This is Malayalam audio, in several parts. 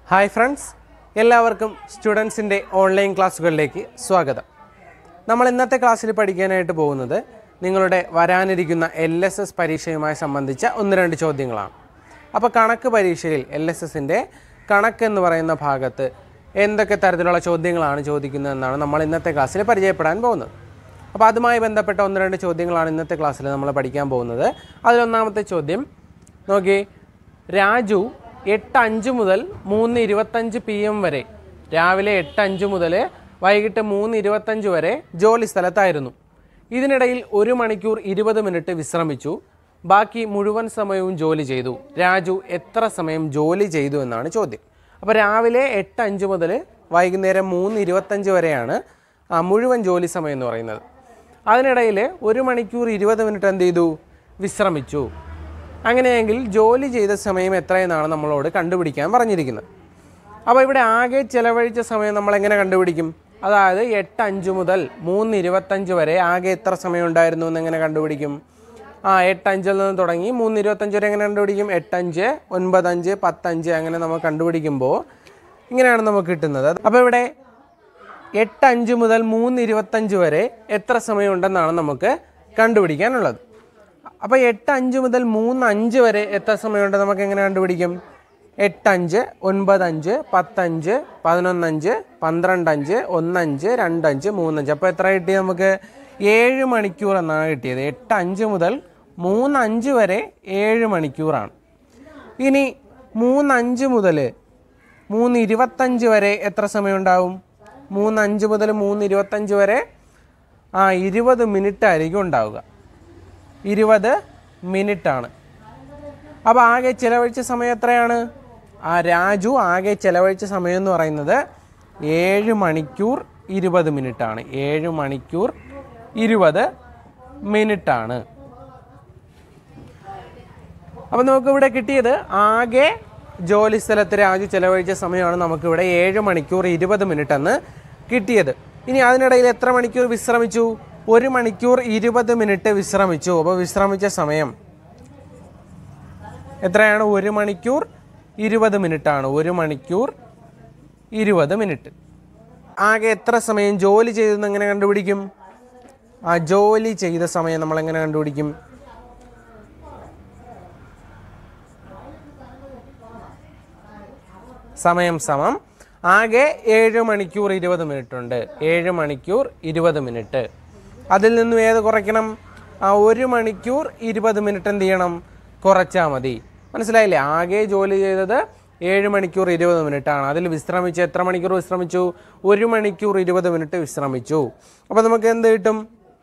ഹായ് ഫ്രണ്ട്സ് എല്ലാവർക്കും സ്റ്റുഡൻസിൻ്റെ ഓൺലൈൻ ക്ലാസ്സുകളിലേക്ക് സ്വാഗതം നമ്മൾ ഇന്നത്തെ ക്ലാസ്സിൽ പഠിക്കാനായിട്ട് പോകുന്നത് നിങ്ങളുടെ വരാനിരിക്കുന്ന എൽ എസ് എസ് പരീക്ഷയുമായി സംബന്ധിച്ച ഒന്ന് രണ്ട് ചോദ്യങ്ങളാണ് അപ്പോൾ കണക്ക് പരീക്ഷയിൽ എൽ എസ് എസിൻ്റെ കണക്ക് എന്ന് പറയുന്ന ഭാഗത്ത് എന്തൊക്കെ തരത്തിലുള്ള ചോദ്യങ്ങളാണ് ചോദിക്കുന്നതെന്നാണ് നമ്മൾ ഇന്നത്തെ ക്ലാസ്സിൽ പരിചയപ്പെടാൻ പോകുന്നത് അപ്പോൾ അതുമായി ബന്ധപ്പെട്ട ഒന്ന് രണ്ട് ചോദ്യങ്ങളാണ് ഇന്നത്തെ ക്ലാസ്സിൽ നമ്മൾ പഠിക്കാൻ പോകുന്നത് അതിലൊന്നാമത്തെ ചോദ്യം നോക്കി രാജു എട്ട് അഞ്ച് മുതൽ മൂന്ന് ഇരുപത്തഞ്ച് പി എം വരെ രാവിലെ എട്ട് അഞ്ച് മുതൽ വൈകിട്ട് മൂന്ന് ഇരുപത്തഞ്ച് വരെ ജോലി സ്ഥലത്തായിരുന്നു ഇതിനിടയിൽ ഒരു മണിക്കൂർ ഇരുപത് മിനിറ്റ് വിശ്രമിച്ചു ബാക്കി മുഴുവൻ സമയവും ജോലി ചെയ്തു രാജു എത്ര സമയം ജോലി ചെയ്തു എന്നാണ് ചോദ്യം അപ്പോൾ രാവിലെ എട്ട് അഞ്ച് മുതൽ വൈകുന്നേരം മൂന്ന് ഇരുപത്തഞ്ച് വരെയാണ് ആ, മുഴുവൻ ജോലി സമയം എന്ന് പറയുന്നത് അതിനിടയിൽ ഒരു മണിക്കൂർ ഇരുപത് മിനിറ്റ് എന്ത് ചെയ്തു വിശ്രമിച്ചു അങ്ങനെയെങ്കിൽ ജോലി ചെയ്ത സമയം എത്രയെന്നാണ് നമ്മളോട് കണ്ടുപിടിക്കാൻ പറഞ്ഞിരിക്കുന്നത് അപ്പോൾ ഇവിടെ ആകെ ചിലവഴിച്ച സമയം നമ്മൾ എങ്ങനെ കണ്ടുപിടിക്കും അതായത് എട്ട് അഞ്ച് മുതൽ മൂന്ന് ഇരുപത്തഞ്ച് വരെ ആകെ എത്ര സമയം ഉണ്ടായിരുന്നു എന്ന് എങ്ങനെ കണ്ടുപിടിക്കും ആ എട്ട് അഞ്ചിൽ നിന്ന് തുടങ്ങി മൂന്ന് ഇരുപത്തഞ്ച് വരെ എങ്ങനെ കണ്ടുപിടിക്കും എട്ടഞ്ച് ഒൻപതഞ്ച് പത്തഞ്ച് അങ്ങനെ നമ്മൾ കണ്ടുപിടിക്കുമ്പോൾ ഇങ്ങനെയാണ് നമുക്ക് കിട്ടുന്നത് അപ്പോൾ ഇവിടെ എട്ട് അഞ്ച് മുതൽ മൂന്ന് ഇരുപത്തഞ്ച് വരെ എത്ര സമയമുണ്ടെന്നാണ് നമുക്ക് കണ്ടുപിടിക്കാനുള്ളത് അപ്പോൾ എട്ട് അഞ്ച് മുതൽ മൂന്ന് അഞ്ച് വരെ എത്ര സമയമുണ്ട് നമുക്ക് എങ്ങനെ കണ്ടുപിടിക്കും എട്ടഞ്ച് ഒൻപതഞ്ച് പത്തഞ്ച് പതിനൊന്നഞ്ച് പന്ത്രണ്ടഞ്ച് ഒന്നഞ്ച് രണ്ടഞ്ച് മൂന്നഞ്ച് അപ്പോൾ എത്ര കിട്ടി നമുക്ക് ഏഴ് മണിക്കൂർ എന്നാണ് കിട്ടിയത് എട്ട് അഞ്ച് മുതൽ മൂന്നഞ്ച് വരെ ഏഴ് മണിക്കൂറാണ് ഇനി മൂന്നഞ്ച് മുതൽ മൂന്ന് ഇരുപത്തഞ്ച് വരെ എത്ര സമയം ഉണ്ടാവും മൂന്ന് അഞ്ച് മുതൽ മൂന്ന് ഇരുപത്തഞ്ച് വരെ ആ ഇരുപത് മിനിറ്റ് ആയിരിക്കും ഉണ്ടാവുക ഇരുപത് മിനിറ്റാണ് അപ്പോൾ ആകെ ചിലവഴിച്ച സമയം എത്രയാണ് ആ രാജു ആകെ ചിലവഴിച്ച സമയം എന്ന് പറയുന്നത് ഏഴ് മണിക്കൂർ ഇരുപത് മിനിറ്റാണ് ഏഴ് മണിക്കൂർ ഇരുപത് മിനിറ്റാണ് അപ്പോൾ നമുക്കിവിടെ കിട്ടിയത് ആകെ ജോലി സ്ഥലത്ത് രാജു ചെലവഴിച്ച സമയമാണ് നമുക്കിവിടെ ഏഴ് മണിക്കൂർ ഇരുപത് മിനിറ്റ് എന്ന് കിട്ടിയത് ഇനി അതിനിടയിൽ എത്ര മണിക്കൂർ വിശ്രമിച്ചു ഒരു മണിക്കൂർ ഇരുപത് മിനിറ്റ് വിശ്രമിച്ചു അപ്പോൾ വിശ്രമിച്ച സമയം എത്രയാണ് ഒരു മണിക്കൂർ ഇരുപത് മിനിറ്റ് ആണ് ഒരു മണിക്കൂർ ഇരുപത് മിനിറ്റ് ആകെ എത്ര സമയം ജോലി ചെയ്തെന്ന് എങ്ങനെ കണ്ടുപിടിക്കും ആ ജോലി ചെയ്ത സമയം നമ്മൾ എങ്ങനെ കണ്ടുപിടിക്കും സമയം സമം ആകെ ഏഴ് മണിക്കൂർ ഇരുപത് മിനിറ്റ് ഉണ്ട് ഏഴ് മണിക്കൂർ ഇരുപത് മിനിറ്റ് അതിൽ നിന്നും ഏത് കുറയ്ക്കണം ആ ഒരു മണിക്കൂർ ഇരുപത് മിനിറ്റ് എന്ത് ചെയ്യണം കുറച്ചാൽ മതി മനസ്സിലായില്ലേ ആകെ ജോലി ചെയ്തത് ഏഴ് മണിക്കൂർ ഇരുപത് മിനിറ്റ് ആണ് അതിൽ വിശ്രമിച്ച് എത്ര മണിക്കൂർ വിശ്രമിച്ചു ഒരു മണിക്കൂർ ഇരുപത് മിനിറ്റ് വിശ്രമിച്ചു അപ്പോൾ നമുക്ക് എന്ത് കിട്ടും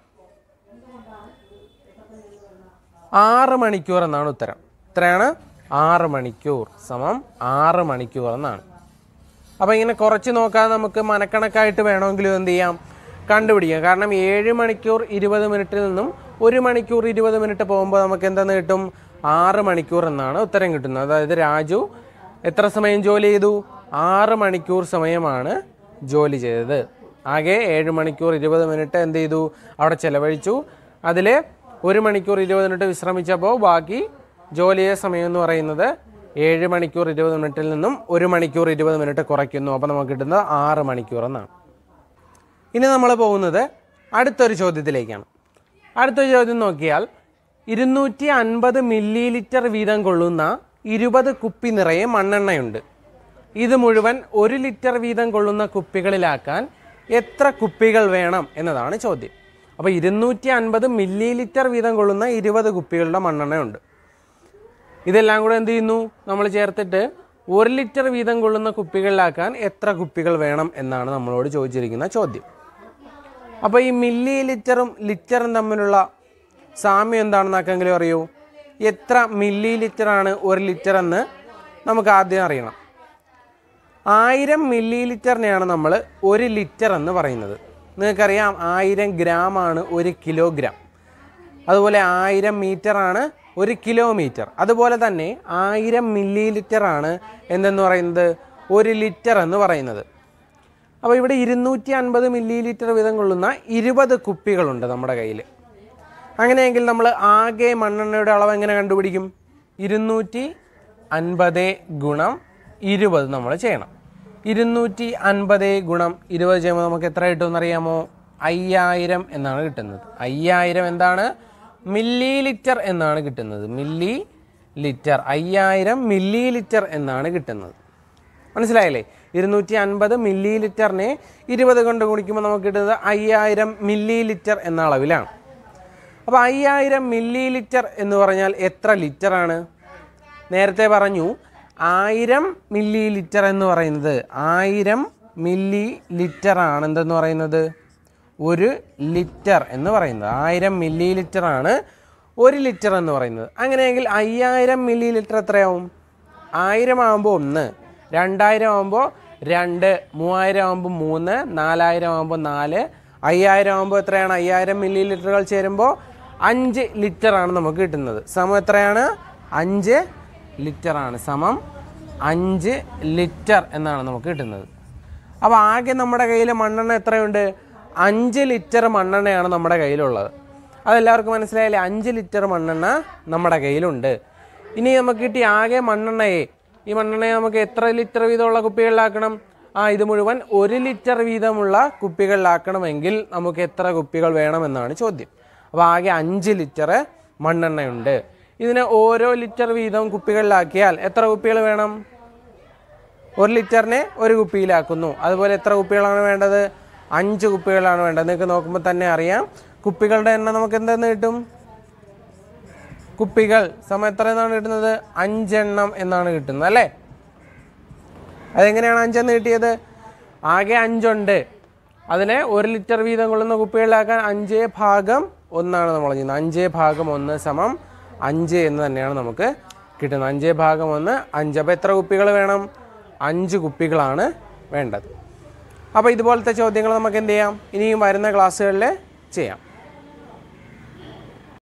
ആറ് മണിക്കൂർ എന്നാണ് ഉത്തരം എത്രയാണ് ആറ് മണിക്കൂർ സമം ആറ് മണിക്കൂർ എന്നാണ് അപ്പോൾ ഇങ്ങനെ കുറച്ച് നോക്കാതെ നമുക്ക് മനക്കണക്കായിട്ട് വേണമെങ്കിലും എന്ത് ചെയ്യാം കണ്ടുപിടിക്കാം കാരണം ഏഴ് മണിക്കൂർ ഇരുപത് മിനിറ്റിൽ നിന്നും ഒരു മണിക്കൂർ ഇരുപത് മിനിറ്റ് പോകുമ്പോൾ നമുക്ക് എന്തെന്ന് കിട്ടും ആറ് മണിക്കൂർ എന്നാണ് ഉത്തരം കിട്ടുന്നത് അതായത് രാജു എത്ര സമയം ജോലി ചെയ്തു ആറ് മണിക്കൂർ സമയമാണ് ജോലി ചെയ്തത് ആകെ ഏഴ് മണിക്കൂർ ഇരുപത് മിനിറ്റ് എന്ത് ചെയ്തു അവിടെ ചെലവഴിച്ചു അതിൽ ഒരു മണിക്കൂർ ഇരുപത് മിനിറ്റ് വിശ്രമിച്ചപ്പോൾ ബാക്കി ജോലി ചെയ്ത സമയം എന്ന് പറയുന്നത് ഏഴ് മണിക്കൂർ ഇരുപത് മിനിറ്റിൽ നിന്നും ഒരു മണിക്കൂർ ഇരുപത് മിനിറ്റ് കുറയ്ക്കുന്നു അപ്പോൾ നമുക്ക് കിട്ടുന്നത് ആറ് മണിക്കൂർ എന്നാണ് ഇനി നമ്മൾ പോകുന്നത് അടുത്തൊരു ചോദ്യത്തിലേക്കാണ് അടുത്തൊരു ചോദ്യം നോക്കിയാൽ ഇരുന്നൂറ്റി അൻപത് മില്ലി ലിറ്റർ വീതം കൊള്ളുന്ന ഇരുപത് കുപ്പി നിറയെ മണ്ണെണ്ണയുണ്ട് ഇത് മുഴുവൻ ഒരു ലിറ്റർ വീതം കൊള്ളുന്ന കുപ്പികളിലാക്കാൻ എത്ര കുപ്പികൾ വേണം എന്നതാണ് ചോദ്യം അപ്പോൾ ഇരുന്നൂറ്റി അൻപത് മില്ലി ലിറ്റർ വീതം കൊള്ളുന്ന ഇരുപത് കുപ്പികളുടെ മണ്ണെണ്ണയുണ്ട് ഇതെല്ലാം കൂടെ എന്ത് ചെയ്യുന്നു നമ്മൾ ചേർത്തിട്ട് ഒരു ലിറ്റർ വീതം കൊള്ളുന്ന കുപ്പികളിലാക്കാൻ എത്ര കുപ്പികൾ വേണം എന്നാണ് നമ്മളോട് ചോദിച്ചിരിക്കുന്ന ചോദ്യം അപ്പോൾ ഈ മില്ലി ലിറ്ററും ലിറ്ററും തമ്മിലുള്ള സാമ്യം എന്താണെന്ന് ആർക്കെങ്കിലും അറിയൂ എത്ര മില്ലി ലിറ്ററാണ് ഒരു ലിറ്റർ എന്ന് നമുക്ക് ആദ്യം അറിയണം ആയിരം മില്ലി ലിറ്ററിനെയാണ് നമ്മൾ ഒരു ലിറ്റർ എന്ന് പറയുന്നത് നിങ്ങൾക്കറിയാം ആയിരം ഗ്രാം ആണ് ഒരു കിലോഗ്രാം അതുപോലെ ആയിരം മീറ്റർ ആണ് ഒരു കിലോമീറ്റർ അതുപോലെ തന്നെ ആയിരം മില്ലി ലിറ്റർ ആണ് എന്തെന്ന് പറയുന്നത് ഒരു ലിറ്റർ എന്ന് പറയുന്നത് അപ്പോൾ ഇവിടെ ഇരുന്നൂറ്റി അൻപത് മില്ലി ലിറ്റർ വീതം കൊള്ളുന്ന ഇരുപത് കുപ്പികളുണ്ട് നമ്മുടെ കയ്യിൽ അങ്ങനെയെങ്കിൽ നമ്മൾ ആകെ മണ്ണെണ്ണയുടെ അളവ് എങ്ങനെ കണ്ടുപിടിക്കും ഇരുന്നൂറ്റി അൻപത് ഗുണം ഇരുപത് നമ്മൾ ചെയ്യണം ഇരുന്നൂറ്റി അൻപത് ഗുണം ഇരുപത് ചെയ്യുമ്പോൾ നമുക്ക് എത്ര കിട്ടുമെന്ന് അറിയാമോ അയ്യായിരം എന്നാണ് കിട്ടുന്നത് അയ്യായിരം എന്താണ് മില്ലി ലിറ്റർ എന്നാണ് കിട്ടുന്നത് മില്ലി ലിറ്റർ അയ്യായിരം മില്ലി ലിറ്റർ എന്നാണ് കിട്ടുന്നത് മനസ്സിലായില്ലേ ഇരുന്നൂറ്റി അൻപത് മില്ലി ലിറ്ററിനെ ഇരുപത് കൊണ്ട് ഗുണിക്കുമ്പോൾ നമുക്ക് കിട്ടുന്നത് അയ്യായിരം മില്ലി ലിറ്റർ എന്ന അളവിലാണ് അപ്പോൾ അയ്യായിരം മില്ലി ലിറ്റർ എന്ന് പറഞ്ഞാൽ എത്ര ലിറ്ററാണ് നേരത്തെ പറഞ്ഞു ആയിരം മില്ലി ലിറ്റർ എന്ന് പറയുന്നത് ആയിരം മില്ലി ലിറ്റർ ആണ് എന്തെന്ന് പറയുന്നത് ഒരു ലിറ്റർ എന്ന് പറയുന്നത് ആയിരം മില്ലി ലിറ്റർ ആണ് ഒരു ലിറ്റർ എന്ന് പറയുന്നത് അങ്ങനെയെങ്കിൽ അയ്യായിരം മില്ലി ലിറ്റർ എത്രയാവും ആയിരം ആകുമ്പോൾ ഒന്ന് രണ്ടായിരം ആകുമ്പോൾ രണ്ട് മൂവായിരം ആകുമ്പോൾ മൂന്ന് നാലായിരം ആകുമ്പോൾ നാല് അയ്യായിരം ആകുമ്പോൾ എത്രയാണ് അയ്യായിരം മില്ലി ലിറ്ററുകൾ ചേരുമ്പോൾ അഞ്ച് ലിറ്ററാണ് നമുക്ക് കിട്ടുന്നത് സമം എത്രയാണ് അഞ്ച് ലിറ്ററാണ് സമം അഞ്ച് ലിറ്റർ എന്നാണ് നമുക്ക് കിട്ടുന്നത് അപ്പോൾ ആകെ നമ്മുടെ കയ്യിൽ മണ്ണെണ്ണ എത്രയുണ്ട് അഞ്ച് ലിറ്റർ മണ്ണെണ്ണയാണ് നമ്മുടെ കയ്യിലുള്ളത് അതെല്ലാവർക്കും മനസ്സിലായില്ലേ അഞ്ച് ലിറ്റർ മണ്ണെണ്ണ നമ്മുടെ കയ്യിലുണ്ട് ഇനി നമുക്ക് കിട്ടിയ ആകെ മണ്ണെണ്ണയെ ഈ മണ്ണെണ്ണയെ നമുക്ക് എത്ര ലിറ്റർ വീതമുള്ള കുപ്പികളിലാക്കണം ആ ഇത് മുഴുവൻ ഒരു ലിറ്റർ വീതമുള്ള കുപ്പികളിലാക്കണമെങ്കിൽ നമുക്ക് എത്ര കുപ്പികൾ വേണമെന്നാണ് ചോദ്യം അപ്പോൾ ആകെ അഞ്ച് ലിറ്റർ മണ്ണെണ്ണയുണ്ട് ഇതിനെ ഓരോ ലിറ്റർ വീതം കുപ്പികളിലാക്കിയാൽ എത്ര കുപ്പികൾ വേണം ഒരു ലിറ്ററിനെ ഒരു കുപ്പിയിലാക്കുന്നു അതുപോലെ എത്ര കുപ്പികളാണ് വേണ്ടത് അഞ്ച് കുപ്പികളാണ് വേണ്ടത് നിങ്ങൾക്ക് നോക്കുമ്പോൾ തന്നെ അറിയാം കുപ്പികളുടെ എണ്ണം നമുക്ക് എന്തെന്ന് കിട്ടും കുപ്പികൾ സമയം എത്ര എന്നാണ് കിട്ടുന്നത് അഞ്ചെണ്ണം എന്നാണ് കിട്ടുന്നത് അല്ലേ അതെങ്ങനെയാണ് അഞ്ചെന്ന് കിട്ടിയത് ആകെ അഞ്ചുണ്ട് അതിനെ ഒരു ലിറ്റർ വീതം കൊള്ളുന്ന കുപ്പികളിലാക്കാൻ അഞ്ച് ഭാഗം ഒന്നാണ് നമ്മൾ ചെയ്യുന്നത് അഞ്ച് ഭാഗം ഒന്ന് സമം അഞ്ച് എന്ന് തന്നെയാണ് നമുക്ക് കിട്ടുന്നത് അഞ്ച് ഭാഗം ഒന്ന് അഞ്ച് അപ്പോൾ എത്ര കുപ്പികൾ വേണം അഞ്ച് കുപ്പികളാണ് വേണ്ടത് അപ്പോൾ ഇതുപോലത്തെ ചോദ്യങ്ങൾ നമുക്ക് എന്ത് ചെയ്യാം ഇനിയും വരുന്ന ക്ലാസ്സുകളിൽ ചെയ്യാം